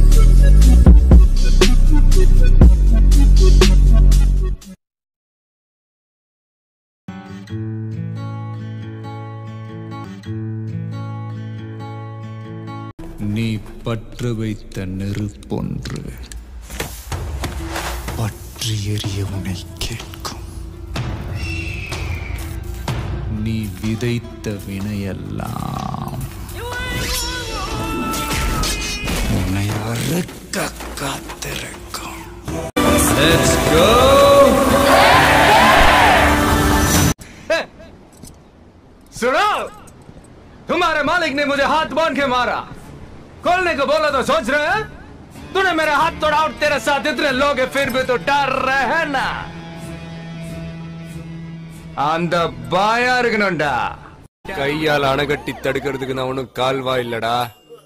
நீ பற்று வைத்த நெருப்பொன்று பற்றி எறிய உன்னை கேட்கும் நீ விதைத்த வினையெல்லாம் உன்னை அறுக்க காத்திருக்கும் सुनो तुम्हारे मालिक ने मुझे हाथ बांध के मारा खोलने को बोला तो सोच रहे हैं तूने मेरा हाथ तोड़ा और तेरे साथ इतने लोग हैं फिर भी तो डर रहे हैं ना அந்த பாயா இருக்கணும்டா கையால் அணைகட்டி தடுக்கிறதுக்கு நான் ஒன்னும் கால்வா இல்லடா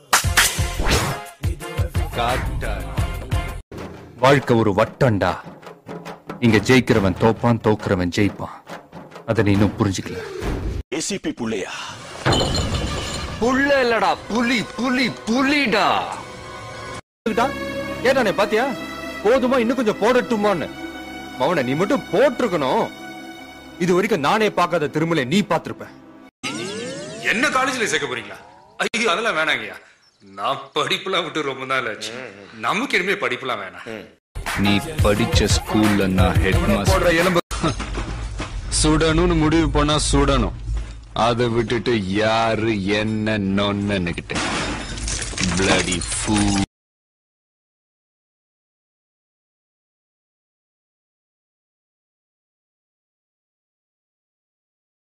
காட்டா வாழ்க்கை ஒரு வட்டம்டா இங்க ஜெயிக்கிறவன் தோப்பான் தோக்குறவன் ஜெயிப்பான் அதை நீ இன்னும் புரிஞ்சுக்கல ஏசிபி புள்ளையா புள்ள இல்லடா புலி புலி புலிடா கேட்டானே பாத்தியா போதுமா இன்னும் கொஞ்சம் போடட்டுமான்னு மவன நீ மட்டும் போட்டிருக்கணும் இது வரைக்கும் நானே பார்க்காத திருமலை நீ பார்த்திருப்ப என்ன காலேஜ்ல சேர்க்க போறீங்களா ஐயோ அதெல்லாம் வேணாங்கய்யா நான் படிப்புலாம் விட்டு ரொம்ப நாள் ஆச்சு நமக்கு இனிமே படிப்புலாம் வேணாம் நீ படிச்ச ஸ்கூல்ல நான் ஹெட் போடுற எலும்பு சுடணும்னு முடிவு பண்ணா சுடணும் அதை விட்டுட்டு யாரு என்ன நொன்னுகிட்டு பிளடி ஃபூ